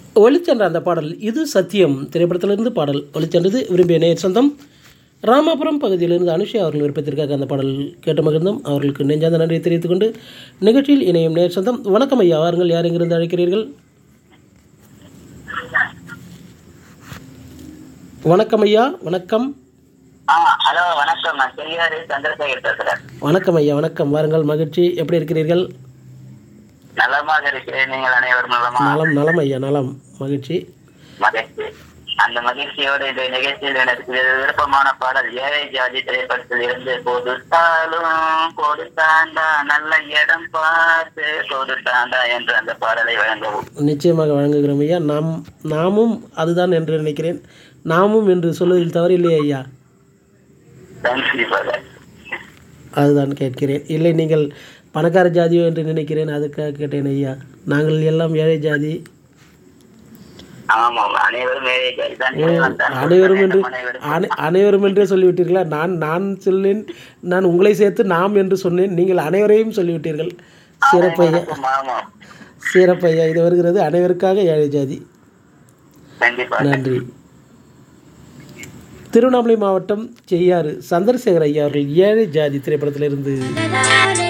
ஒளிச்சென்ற அந்த பாடல் இது சத்தியம் திரைப்படத்திலிருந்து பாடல் ஒளிச்சென்றது விரும்பிய நேர் சொந்தம் ராமாபுரம் பகுதியிலிருந்து அனுஷா அவர்கள் விருப்பத்திற்காக அந்த பாடல் கேட்டு மகிழ்ந்தோம் அவர்களுக்கு நெஞ்சார்ந்த நன்றியை தெரிவித்துக் கொண்டு நிகழ்ச்சியில் இணையும் நேர் சொந்தம் வணக்கம் ஐயா வாருங்கள் யார் எங்கிருந்து அழைக்கிறீர்கள் வணக்கம் ஐயா வணக்கம் ஆ ஹலோ வணக்கம் நான் பெரியாரு சந்திரசேகர் பேசுறேன் வணக்கம் ஐயா வணக்கம் வாருங்கள் மகிழ்ச்சி எப்படி இருக்கிறீர்கள் நலமாக இருக்கிறேன் நீங்கள் அனைவரும் நலமா நலம் நலம் ஐயா நலம் மகிழ்ச்சி மகிழ்ச்சி அந்த மகிழ்ச்சியோடு இந்த நிகழ்ச்சியில் எனக்கு விருப்பமான பாடல் ஏழை ஜாதி திரைப்படத்தில் இருந்து கொடுத்தாலும் கொடுத்தாண்டா நல்ல இடம் பார்த்து கொடுத்தாண்டா என்று அந்த பாடலை வழங்கவும் நிச்சயமாக வழங்குகிறோம் ஐயா நாம் நாமும் அதுதான் என்று நினைக்கிறேன் நாமும் என்று சொல்வதில் தவறில்லை ஐயா கண்டிப்பாக அதுதான் கேட்கிறேன் இல்லை நீங்கள் பணக்கார ஜாதியோ என்று நினைக்கிறேன் அதுக்காக கேட்டேன் ஐயா நாங்கள் எல்லாம் ஏழை ஜாதி ஆமாம் அனைவரும் ஏழை ஜாதி தான் ஓ, அனைவரும் என்று அனை- அனைவரும் என்றே சொல்லிவிட்டீர்களா நான் நான் சொல்லேன் நான் உங்களை சேர்த்து நாம் என்று சொன்னேன் நீங்கள் அனைவரையும் சொல்லிவிட்டீர்கள் சிறப்பையா ஆமாம் சிறப்பையா இது வருகிறது அனைவருக்காக ஏழை ஜாதி கண்டிப்பாக நன்றி திருவண்ணாமலை மாவட்டம் செய்யாறு சந்திரசேகர் ஐயா அவர்கள் ஏழை ஜாதி திரைப்படத்திலிருந்து நானே